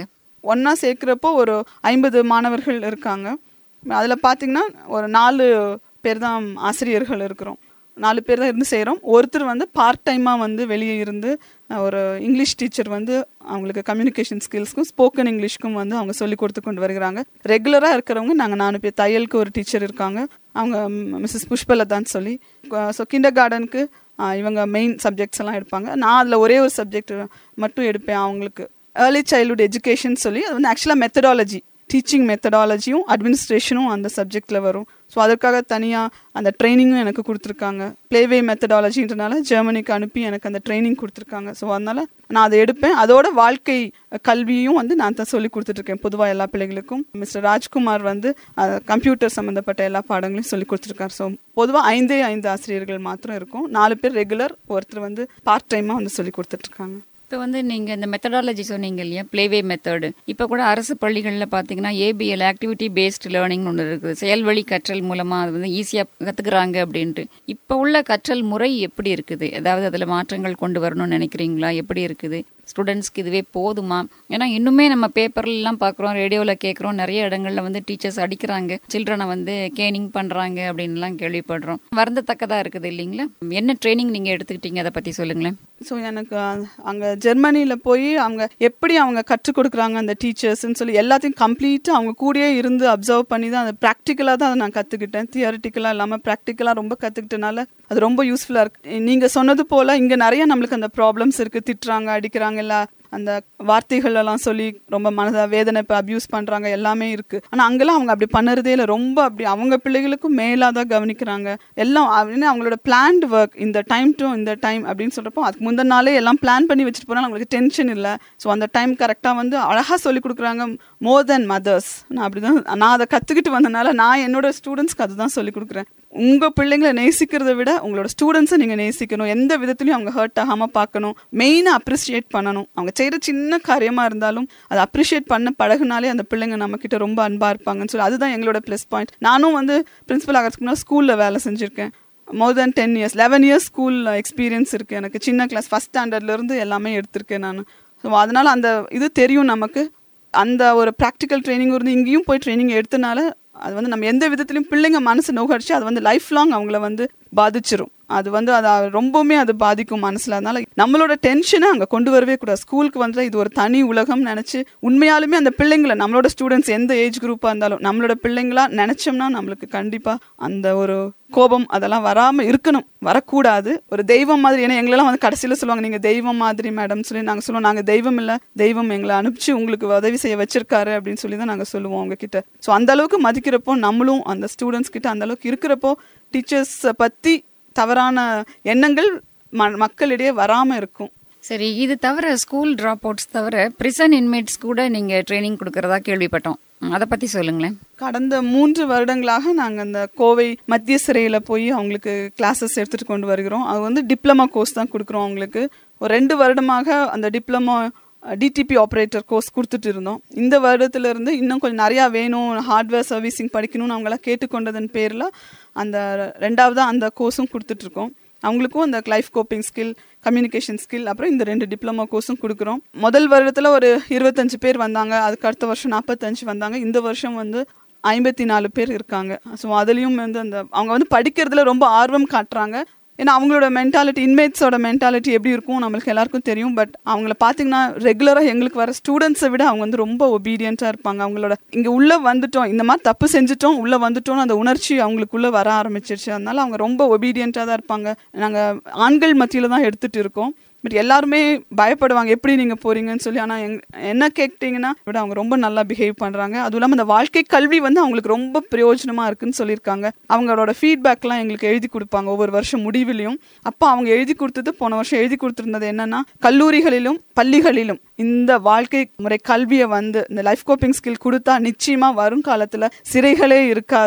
ஒன்றா சேர்க்குறப்போ ஒரு ஐம்பது மாணவர்கள் இருக்காங்க அதில் பார்த்தீங்கன்னா ஒரு நாலு பேர் தான் ஆசிரியர்கள் இருக்கிறோம் நாலு பேர் தான் இருந்து செய்கிறோம் ஒருத்தர் வந்து பார்ட் டைமாக வந்து வெளியே இருந்து அஹ், ஒரு இங்கிலீஷ் டீச்சர் வந்து அவங்களுக்கு கம்யூனிகேஷன் ஸ்கில்ஸ்க்கும் ஸ்போக்கன் இங்கிலீஷ்க்கும் வந்து அவங்க சொல்லி கொடுத்து கொண்டு வருகிறாங்க ரெகுலராக இருக்கிறவங்க நாங்கள் நாலு பேர் தையலுக்கு ஒரு டீச்சர் இருக்காங்க அவங்க மிஸ்ஸஸ் புஷ்பலதான்னு சொல்லி ஸோ கிண்டர் கார்டனுக்கு இவங்க மெயின் சப்ஜெக்ட்ஸ் எல்லாம் எடுப்பாங்க நான் அதில் ஒரே ஒரு சப்ஜெக்ட் மட்டும் எடுப்பேன் அவங்களுக்கு ஏர்லி சைல்ட்ஹுட் எஜுகேஷன் சொல்லி அது வந்து ஆக்சுவலாக மெத்தடாலஜி டீச்சிங் மெத்தடாலஜியும் அட்மினிஸ்ட்ரேஷனும் அந்த சப்ஜெக்டில் வரும் ஸோ அதற்காக தனியாக அந்த ட்ரைனிங்கும் எனக்கு கொடுத்துருக்காங்க ப்ளேவே மெத்தடாலஜின்றனால ஜெர்மனிக்கு அனுப்பி எனக்கு அந்த ட்ரைனிங் கொடுத்துருக்காங்க ஸோ அதனால் நான் அதை எடுப்பேன் அதோட வாழ்க்கை கல்வியும் வந்து நான் தான் சொல்லி கொடுத்துட்ருக்கேன் பொதுவாக எல்லா பிள்ளைகளுக்கும் மிஸ்டர் ராஜ்குமார் வந்து கம்ப்யூட்டர் சம்மந்தப்பட்ட எல்லா பாடங்களையும் சொல்லி கொடுத்துருக்காரு ஸோ பொதுவாக ஐந்தே ஐந்து ஆசிரியர்கள் மாத்திரம் இருக்கும் நாலு பேர் ரெகுலர் ஒருத்தர் வந்து பார்ட் டைமாக வந்து சொல்லி கொடுத்துட்ருக்காங்க இப்போ வந்து நீங்கள் இந்த மெத்தடாலஜி சொன்னீங்க இல்லையா ப்ளேவே மெத்தடு இப்போ கூட அரசு பள்ளிகளில் பார்த்தீங்கன்னா ஏபிஎல் ஆக்டிவிட்டி பேஸ்டு லேர்னிங்னு ஒன்று இருக்குது செயல்வழி கற்றல் மூலமாக அது வந்து ஈஸியாக கற்றுக்குறாங்க அப்படின்ட்டு இப்போ உள்ள கற்றல் முறை எப்படி இருக்குது ஏதாவது அதில் மாற்றங்கள் கொண்டு வரணும்னு நினைக்கிறீங்களா எப்படி இருக்குது ஸ்டூடெண்ட்ஸ்க்கு இதுவே போதுமா ஏன்னா இன்னுமே நம்ம பேப்பர்லாம் பார்க்குறோம் ரேடியோவில் கேட்குறோம் நிறைய இடங்கள்ல வந்து டீச்சர்ஸ் அடிக்கிறாங்க சில்ட்ரனை வந்து கேனிங் பண்ணுறாங்க அப்படின்லாம் கேள்விப்படுறோம் வருந்தத்தக்கதாக இருக்குது இல்லைங்களா என்ன ட்ரைனிங் நீங்கள் எடுத்துக்கிட்டீங்க அதை பற்றி சொல்லுங்களேன் ஸோ எனக்கு அங்கே ஜெர்மனியில் போய் அவங்க எப்படி அவங்க கற்றுக் கொடுக்குறாங்க அந்த டீச்சர்ஸ்ன்னு சொல்லி எல்லாத்தையும் கம்ப்ளீட்டாக அவங்க கூடயே இருந்து அப்சர்வ் பண்ணி தான் அதை ப்ராக்டிக்கலாக தான் அதை நான் கற்றுக்கிட்டேன் தியரிட்டிக்கலாக இல்லாமல் ப்ராக்டிக்கலாக ரொம்ப கற்றுக்கிட்டனால அது ரொம்ப யூஸ்ஃபுல்லாக இருக்கு நீங்கள் சொன்னது போல் இங்கே நிறைய நம்மளுக்கு அந்த ப்ராப்ளம்ஸ் இருக்குது திட்டுறாங்க அடிக்கிறாங்க இல்லை அந்த வார்த்தைகள் எல்லாம் சொல்லி ரொம்ப மனதை வேதனை இப்போ அப்யூஸ் பண்ணுறாங்க எல்லாமே இருக்குது ஆனால் அங்கெல்லாம் அவங்க அப்படி பண்ணுறதே இல்லை ரொம்ப அப்படி அவங்க பிள்ளைகளுக்கும் மேலாக தான் கவனிக்கிறாங்க எல்லாம் அப்படின்னு அவங்களோட பிளான்டு ஒர்க் இந்த டைம் டு இந்த டைம் அப்படின்னு சொல்கிறப்போ அதுக்கு முந்தின நாளே எல்லாம் பிளான் பண்ணி வச்சுட்டு போனால் அவங்களுக்கு டென்ஷன் இல்லை ஸோ அந்த டைம் கரெக்டாக வந்து அழகாக சொல்லி கொடுக்குறாங்க மோர் தென் மதர்ஸ் நான் அப்படி தான் நான் அதை கற்றுக்கிட்டு வந்தனால நான் என்னோட ஸ்டூடெண்ட்ஸ்க்கு அதுதான் சொல்லி கொடுக்குறேன் உங்கள் பிள்ளைங்களை நேசிக்கிறத விட உங்களோட ஸ்டூடெண்ட்ஸை நீங்கள் நேசிக்கணும் எந்த விதத்துலையும் அவங்க ஹர்ட் ஆகாமல் பார்க்கணும் மெயினாக அப்ரிஷியேட் பண்ணணும் அவங்க செய்கிற சின்ன காரியமாக இருந்தாலும் அதை அப்ரிஷியேட் பண்ண பழகுனாலே அந்த பிள்ளைங்க நம்மக்கிட்ட ரொம்ப அன்பாக இருப்பாங்கன்னு சொல்லி அதுதான் எங்களோட ப்ளஸ் பாயிண்ட் நானும் வந்து பிரின்சிபல் ஆகிறதுக்கு முன்னாடி ஸ்கூலில் வேலை செஞ்சுருக்கேன் more than ten years eleven years school experience இருக்குது எனக்கு சின்ன கிளாஸ் ஃபஸ்ட் ஸ்டாண்டர்ட்லேருந்து எல்லாமே எடுத்திருக்கேன் நான் ஸோ அதனால் அந்த இது தெரியும் நமக்கு அந்த ஒரு ப்ராக்டிக்கல் ட்ரைனிங் இருந்து இங்கேயும் போய் ட்ரைனிங் எடுத்தனால அது வந்து நம்ம எந்த விதத்துலையும் பிள்ளைங்க மனசு நோகடிச்சு அது வந்து லைஃப் லாங் அவங்கள வந்து பாதிச்சிரும் அது வந்து அது ரொம்பவுமே அது பாதிக்கும் மனசுல அதனால நம்மளோட டென்ஷனை அங்கே கொண்டு வரவே கூடாது ஸ்கூலுக்கு வந்து இது ஒரு தனி உலகம் நினச்சி உண்மையாலுமே அந்த பிள்ளைங்களை நம்மளோட ஸ்டூடெண்ட்ஸ் எந்த ஏஜ் குரூப்பாக இருந்தாலும் நம்மளோட பிள்ளைங்களா நினச்சோம்னா நம்மளுக்கு கண்டிப்பாக அந்த ஒரு கோபம் அதெல்லாம் வராமல் இருக்கணும் வரக்கூடாது ஒரு தெய்வம் மாதிரி ஏன்னா எங்களெல்லாம் வந்து கடைசியில் சொல்லுவாங்க நீங்கள் தெய்வம் மாதிரி மேடம் சொல்லி நாங்கள் சொல்லுவோம் நாங்கள் தெய்வம் இல்லை தெய்வம் எங்களை அனுப்பிச்சு உங்களுக்கு உதவி செய்ய வச்சிருக்காரு அப்படின்னு சொல்லி தான் நாங்கள் சொல்லுவோம் உங்ககிட்ட ஸோ அந்த அளவுக்கு மதிக்கிறப்போ நம்மளும் அந்த ஸ்டூடெண்ட்ஸ் கிட்ட அந்த அளவுக்கு இருக்கிறப்போ டீச்சர்ஸை பற்றி தவறான எண்ணங்கள் ம மக்களிடையே வராமல் இருக்கும் சரி இது தவிர ஸ்கூல் ட்ராப் அவுட்ஸ் தவிர பிரிசன் இன்மேட்ஸ் கூட நீங்கள் ட்ரைனிங் கொடுக்கறதா கேள்விப்பட்டோம் அதை பற்றி சொல்லுங்களேன் கடந்த மூன்று வருடங்களாக நாங்கள் அந்த கோவை மத்திய சிறையில் போய் அவங்களுக்கு கிளாஸஸ் எடுத்துகிட்டு கொண்டு வருகிறோம் அது வந்து டிப்ளமா கோர்ஸ் தான் கொடுக்குறோம் அவங்களுக்கு ஒரு ரெண்டு வருடமாக அந்த டிப்ளமோ டிடிபி ஆப்ரேட்டர் கோர்ஸ் கொடுத்துட்டு இருந்தோம் இந்த வருடத்துலேருந்து இன்னும் கொஞ்சம் நிறையா வேணும் ஹார்ட்வேர் சர்வீசிங் படிக்கணும்னு அவங்களாம் கேட்டுக்கொண்டதன் பேரில் அந்த ரெண்டாவதாக அந்த கோர்ஸும் கொடுத்துட்ருக்கோம் அவங்களுக்கும் அந்த life coping skill communication skill அப்புறம் இந்த ரெண்டு டிப்ளமோ கோர்ஸும் கொடுக்குறோம் முதல் வருடத்தில் ஒரு இருபத்தஞ்சு பேர் வந்தாங்க அதுக்கு அடுத்த வருஷம் நாற்பத்தஞ்சு வந்தாங்க இந்த வருஷம் வந்து ஐம்பத்தி நாலு பேர் இருக்காங்க ஸோ அதுலேயும் வந்து அந்த அவங்க வந்து படிக்கிறதுல ரொம்ப ஆர்வம் காட்டுறாங்க ஏன்னா அவங்களோட மென்டாலிட்டி இன்மேட்ஸோட மென்டாலிட்டி எப்படி இருக்கும் நம்மளுக்கு எல்லாருக்கும் தெரியும் பட் அவங்கள பார்த்தீங்கன்னா ரெகுலராக எங்களுக்கு வர ஸ்டூடெண்ட்ஸை விட அவங்க வந்து ரொம்ப ஒபீடியண்ட்டாக இருப்பாங்க அவங்களோட இங்கே உள்ளே வந்துட்டோம் இந்த மாதிரி தப்பு செஞ்சுட்டோம் உள்ளே வந்துட்டோம்னு அந்த உணர்ச்சி அவங்களுக்குள்ளே வர ஆரம்பிச்சிருச்சு அதனால அவங்க ரொம்ப ஒபீடியண்ட்டாக தான் இருப்பாங்க நாங்கள் ஆண்கள் மத்தியில் தான் எடுத்துகிட்டு இருக்கோம் பட் எல்லாருமே பயப்படுவாங்க எப்படி நீங்கள் போறீங்கன்னு சொல்லி ஆனால் எங் என்ன கேட்டிங்கன்னா விட அவங்க ரொம்ப நல்லா பிஹேவ் பண்ணுறாங்க அதுவும் இல்லாமல் அந்த வாழ்க்கை கல்வி வந்து அவங்களுக்கு ரொம்ப பிரயோஜனமாக இருக்குன்னு சொல்லியிருக்காங்க அவங்களோட ஃபீட்பேக்லாம் எங்களுக்கு எழுதி கொடுப்பாங்க ஒவ்வொரு வருஷம் முடிவிலையும் அப்போ அவங்க எழுதி கொடுத்தது போன வருஷம் எழுதி கொடுத்துருந்தது என்னன்னா கல்லூரிகளிலும் பள்ளிகளிலும் இந்த வாழ்க்கை முறை கல்வியை வந்து இந்த லைஃப் கோப்பிங் ஸ்கில் கொடுத்தா நிச்சயமாக வரும் காலத்தில் சிறைகளே இருக்காது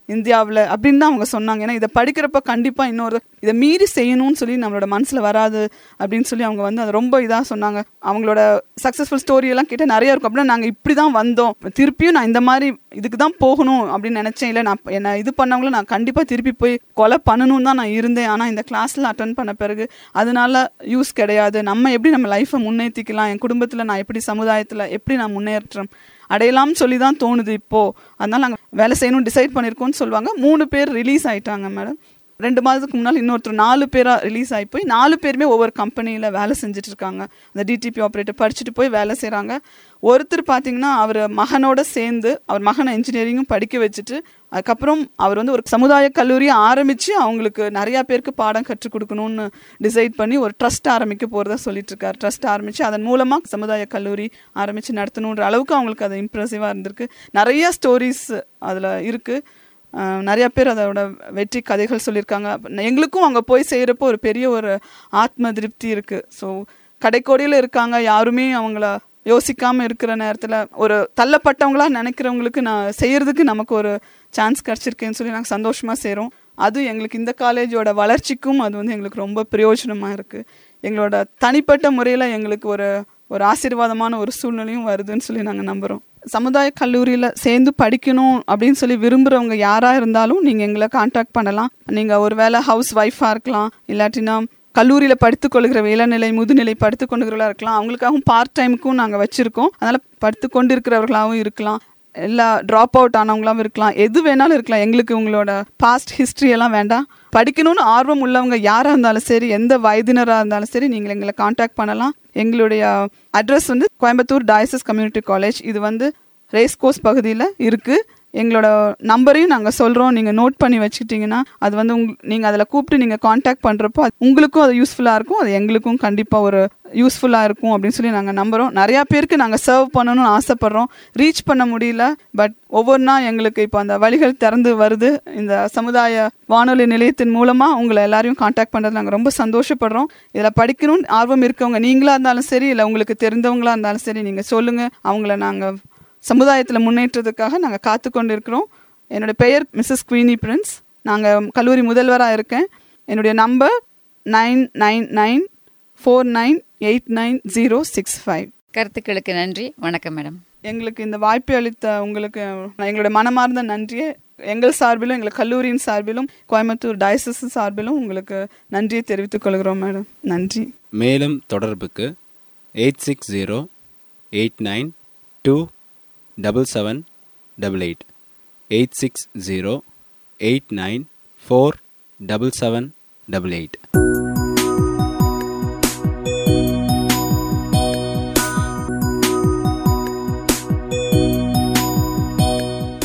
இந்தியாவில் அப்படின்னு தான் அவங்க சொன்னாங்க ஏன்னா இதை படிக்கிறப்ப கண்டிப்பாக இன்னொரு இதை மீறி செய்யணும்னு சொல்லி நம்மளோட மனசில் வராது அப்படின்னு சொல்லி அவங்க வந்து அதை ரொம்ப இதாக சொன்னாங்க அவங்களோட சக்ஸஸ்ஃபுல் ஸ்டோரி எல்லாம் கேட்டால் நிறைய இருக்கும் அப்படின்னா நாங்கள் இப்படி தான் வந்தோம் திருப்பியும் நான் இந்த மாதிரி இதுக்கு தான் போகணும் அப்படின்னு நினச்சேன் இல்லை நான் என்ன இது பண்ணவங்கள நான் கண்டிப்பாக திருப்பி போய் கொலை பண்ணணும்னு தான் நான் இருந்தேன் ஆனால் இந்த கிளாஸில் அட்டன் பண்ண பிறகு அதனால யூஸ் கிடையாது நம்ம எப்படி நம்ம லைஃப்பை முன்னேற்றிக்கலாம் என் குடும்பத்தில் நான் எப்படி சமுதாயத்தில் எப்படி நான் முன்னேற்றம் அடையலாம்னு சொல்லி தான் தோணுது இப்போ அதனால நாங்கள் வேலை செய்யணும்னு டிசைட் பண்ணியிருக்கோம்னு சொல்லுவாங்க மூணு பேர் ரிலீஸ் ஆயிட்டாங்க மேடம் ரெண்டு மாதத்துக்கு முன்னால் இன்னொருத்தர் நாலு பேராக ரிலீஸ் ஆகி போய் நாலு பேருமே ஒவ்வொரு கம்பெனியில் வேலை செஞ்சுட்டு இருக்காங்க அந்த டிடிபி ஆப்ரேட்டர் படிச்சுட்டு போய் வேலை செய்கிறாங்க ஒருத்தர் பார்த்தீங்கன்னா அவர் மகனோட சேர்ந்து அவர் மகனை இன்ஜினியரிங்கும் படிக்க வச்சுட்டு அதுக்கப்புறம் அவர் வந்து ஒரு சமுதாய கல்லூரியை ஆரம்பித்து அவங்களுக்கு நிறையா பேருக்கு பாடம் கற்றுக் கொடுக்கணும்னு டிசைட் பண்ணி ஒரு ட்ரஸ்ட் ஆரம்பிக்க போகிறதா சொல்லிட்டு இருக்காரு ட்ரஸ்ட் ஆரம்பித்து அதன் மூலமாக சமுதாய கல்லூரி ஆரம்பித்து நடத்தணுன்ற அளவுக்கு அவங்களுக்கு அது இம்ப்ரெசிவாக இருந்திருக்கு நிறைய ஸ்டோரிஸ் அதில் இருக்குது ஆஹ் நிறைய பேர் அதோட வெற்றி கதைகள் சொல்லியிருக்காங்க அப்ப எங்களுக்கும் அங்கே போய் செய்கிறப்போ ஒரு பெரிய ஒரு ஆத்ம திருப்தி இருக்குது ஸோ கடைக்கோடியில் இருக்காங்க யாருமே அவங்கள யோசிக்காமல் இருக்கிற நேரத்தில் ஒரு தள்ளப்பட்டவங்களா நினைக்கிறவங்களுக்கு நான் செய்கிறதுக்கு நமக்கு ஒரு சான்ஸ் கிடச்சிருக்கேன்னு சொல்லி நாங்கள் சந்தோஷமாக செய்கிறோம் அது எங்களுக்கு இந்த காலேஜோட வளர்ச்சிக்கும் அது வந்து எங்களுக்கு ரொம்ப பிரயோஜனமாக இருக்குது எங்களோட தனிப்பட்ட முறையில் எங்களுக்கு ஒரு ஒரு ஆசீர்வாதமான ஒரு சூழ்நிலையும் வருதுன்னு சொல்லி நாங்கள் நம்புகிறோம் சமுதாய கல்லூரியில் சேர்ந்து படிக்கணும் அப்படின்னு சொல்லி விரும்புகிறவங்க யாராக இருந்தாலும் நீங்கள் எங்களை காண்டாக்ட் பண்ணலாம் நீங்கள் ஒரு வேளை ஹவுஸ் ஒய்ஃபாக இருக்கலாம் இல்லாட்டினா கல்லூரியில் படித்து கொள்கிற இளநிலை முதுநிலை படித்து கொண்டுகிறவர்களாக இருக்கலாம் அவங்களுக்காகவும் பார்ட் டைமுக்கும் நாங்கள் வச்சுருக்கோம் அதனால் படித்து கொண்டு இருக்கிறவர்களாகவும் இருக்கலாம் எல்லா ட்ராப் அவுட் ஆனவங்களாவும் இருக்கலாம் எது வேணாலும் இருக்கலாம் எங்களுக்கு உங்களோட பாஸ்ட் ஹிஸ்ட்ரி எல்லாம் வேண்டாம் படிக்கணும்னு ஆர்வம் உள்ளவங்க யாராக இருந்தாலும் சரி எந்த வயதினராக இருந்தாலும் சரி நீங்கள் எங்களை காண்டாக்ட் பண்ணலாம் எங்களுடைய அட்ரஸ் வந்து கோயம்புத்தூர் டயசஸ் கம்யூனிட்டி காலேஜ் இது வந்து ரேஸ் கோர்ஸ் பகுதியில் இருக்குது எங்களோட நம்பரையும் நாங்கள் சொல்கிறோம் நீங்கள் நோட் பண்ணி வச்சுக்கிட்டிங்கன்னா அது வந்து உங் நீங்கள் அதில் கூப்பிட்டு நீங்கள் காண்டாக்ட் பண்ணுறப்போ அது உங்களுக்கும் அது யூஸ்ஃபுல்லாக இருக்கும் அது எங்களுக்கும் கண்டிப்பாக ஒரு யூஸ்ஃபுல்லாக இருக்கும் அப்படின்னு சொல்லி நாங்கள் நம்புகிறோம் நிறையா பேருக்கு நாங்கள் சர்வ் பண்ணணும்னு ஆசைப்பட்றோம் ரீச் பண்ண முடியல பட் ஒவ்வொன்றா எங்களுக்கு இப்போ அந்த வழிகள் திறந்து வருது இந்த சமுதாய வானொலி நிலையத்தின் மூலமாக உங்களை எல்லாரையும் காண்டாக்ட் பண்ணுறது நாங்கள் ரொம்ப சந்தோஷப்படுறோம் இதில் படிக்கணும்னு ஆர்வம் இருக்கவங்க நீங்களாக இருந்தாலும் சரி இல்லை உங்களுக்கு தெரிந்தவங்களா இருந்தாலும் சரி நீங்கள் சொல்லுங்கள் அவங்கள நாங்கள் சமுதாயத்தில் முன்னேற்றத்துக்காக நாங்கள் காத்து கொண்டு இருக்கிறோம் என்னுடைய பெயர் மிஸ்ஸஸ் குவீனி பிரின்ஸ் நாங்கள் கல்லூரி முதல்வராக இருக்கேன் என்னுடைய number nine nine nine four nine eight nine zero six five கருத்துக்களுக்கு நன்றி வணக்கம் மேடம் எங்களுக்கு இந்த வாய்ப்பு அளித்த உங்களுக்கு எங்களுடைய மனமார்ந்த நன்றியை எங்கள் சார்பிலும் எங்கள் கல்லூரியின் சார்பிலும் கோயம்புத்தூர் டயசஸ் சார்பிலும் உங்களுக்கு நன்றியை தெரிவித்துக் கொள்கிறோம் மேடம் நன்றி மேலும் தொடர்புக்கு eight six zero eight nine two double seven double eight eight six zero eight nine four double seven double eight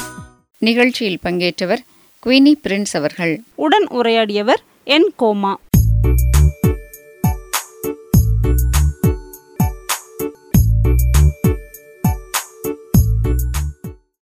நிகழ்ச்சியில் பங்கேற்றவர் குவினி பிரின்ஸ் அவர்கள் உடன் உரையாடியவர் என் கோமா